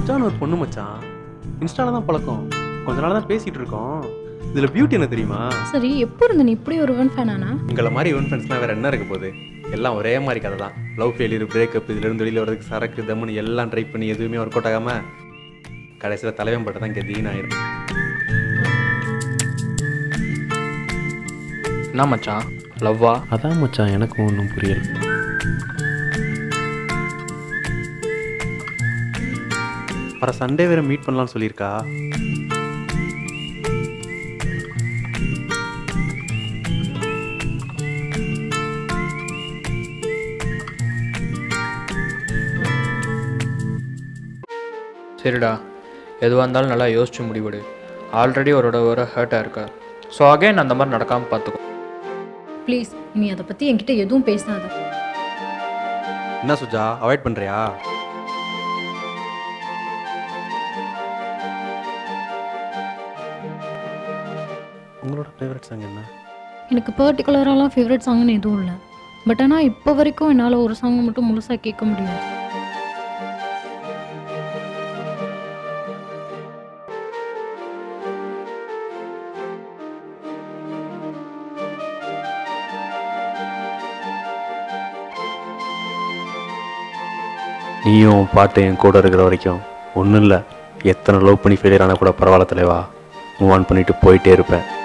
சுஜான்னு ஒரு பொண்ணு மச்சான் இன்ஸ்டால தான் பழக்கம் கொஞ்ச நாள் தான் பேசிட்டு இருக்கோம் இதுல பியூட்டி என்ன தெரியுமா சரி எப்போ இருந்த நீ இப்படி ஒரு ஒன் ஃபேனானா உங்களை மாதிரி இவன் ஃப்ரெண்ட்ஸ்லாம் வேற என்ன இருக்க போகுது எல்லாம் ஒரே மாதிரி கதை தான் லவ் ஃபெயிலியர் பிரேக்கப் இதுல இருந்து வெளியில வரதுக்கு சரக்கு தம்முன்னு எல்லாம் ட்ரை பண்ணி எதுவுமே ஒர்க் அவுட் ஆகாம கடைசியில் தலைவன் பட்டு தான் கெதின்னு ஆயிரும் என்ன மச்சான் லவ்வா அதான் மச்சான் எனக்கும் ஒன்றும் புரியல வர சண்டே வேற மீட் பண்ணலாம்னு சொல்லியிருக்கா சரிடா எதுவாக இருந்தாலும் நல்லா யோசிச்சு முடிவெடு ஆல்ரெடி ஒரு தடவை ஹர்ட்டாக இருக்க ஸோ அகைன் அந்த மாதிரி நடக்காமல் பார்த்துக்கோ ப்ளீஸ் நீ அதை பற்றி என்கிட்ட எதுவும் பேசாத என்ன சுஜா அவாய்ட் பண்றியா உங்களோட ஃபேவரட் சாங் என்ன எனக்கு பர்டிகுலராலாம் ஃபேவரட் சாங்னு எதுவும் இல்லை பட் ஆனால் இப்போ வரைக்கும் என்னால் ஒரு சாங் மட்டும் முழுசாக கேட்க முடியாது நீயும் பாட்டு என் கூட இருக்கிற வரைக்கும் ஒன்றும் இல்லை எத்தனை லவ் பண்ணி ஃபெயிலியர் ஆனால் கூட பரவாயில்ல தலைவா மூவ் ஆன் பண்ணிட்டு போயிட்டே இருப்பேன்